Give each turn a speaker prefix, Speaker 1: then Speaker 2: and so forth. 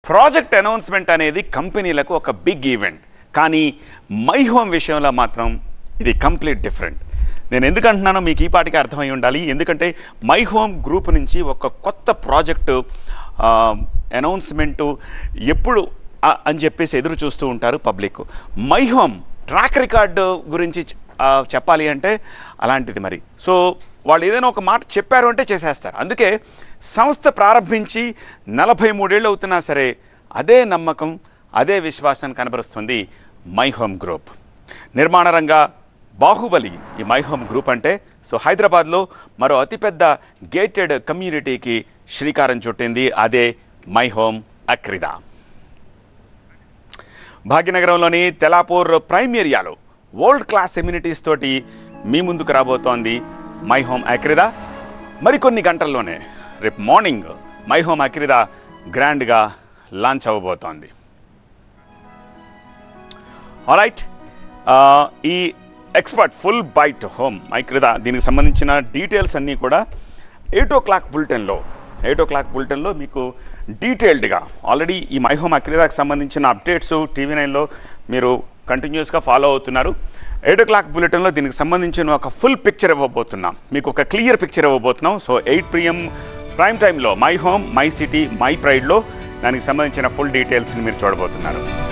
Speaker 1: project announcement అనేది కంపెనీలకు ఒక బిగ్ ఈవెంట్ కానీ మై హోమ్ విషయంలో మాత్రం ఇది కంప్లీట్ డిఫరెంట్ నేను ఎందుకు అంటున్నానో మీకు ఈ పాటికి అర్థమై ఉండాలి ఎందుకంటే మై హోమ్ గ్రూప్ నుంచి ఒక కొత్త ప్రాజెక్టు అనౌన్స్మెంటు ఎప్పుడు ఆ- అని చెప్పేసి ఎదురు చూస్తూ ఉంటారు public My Home track record గురించి ఆ, చెప్పాలి అంటే అలాంటిది మరి సో వాళ్ళు ఏదైనా ఒక మాట చెప్పారు అంటే చేసేస్తారు అందుకే సంస్థ ప్రారంభించి నలభై మూడేళ్ళు అవుతున్నా సరే అదే నమ్మకం అదే విశ్వాసాన్ని కనబరుస్తుంది మై హోమ్ గ్రూప్ నిర్మాణ రంగ బాహుబలి ఈ మై హోమ్ గ్రూప్ అంటే సో హైదరాబాద్లో మరో అతిపెద్ద గేటెడ్ కమ్యూనిటీకి శ్రీకారం చుట్టింది అదే మై హోమ్ అక్రిదా భాగ్యనగరంలోని తెలాపూర్ ప్రైమ్ ఏరియాలో వరల్డ్ క్లాస్ ఎమ్యూనిటీస్ తోటి మీ ముందుకు రాబోతోంది మై హోమ్ అక్రిదా మరికొన్ని గంటల్లోనే రేపు మార్నింగ్ మై హోమ్ అక్రిదా గ్రాండ్గా లాంచ్ అవ్వబోతోంది ఆరైట్ ఈ ఎక్స్పర్ట్ ఫుల్ బైట్ హోమ్ మైక్రిదా దీనికి సంబంధించిన డీటెయిల్స్ అన్నీ కూడా ఎయిట్ ఓ క్లాక్ బులెటిన్లో ఎయిట్ ఓ క్లాక్ బులెటిన్లో మీకు డీటెయిల్డ్గా ఆల్రెడీ ఈ మై హోమ్ అక్రిదాకి సంబంధించిన అప్డేట్స్ టీవీ నైన్లో మీరు కంటిన్యూస్గా ఫాలో అవుతున్నారు ఎయిట్ ఓ క్లాక్ బులెటిన్లో దీనికి సంబంధించిన ఒక ఫుల్ పిక్చర్ ఇవ్వబోతున్నాం మీకు ఒక క్లియర్ పిక్చర్ ఇవ్వబోతున్నాం సో ఎయిట్ పిఎం ప్రైమ్ టైంలో My Home My City My ప్రైడ్లో దానికి సంబంధించిన ఫుల్ డీటెయిల్స్ని మీరు చూడబోతున్నారు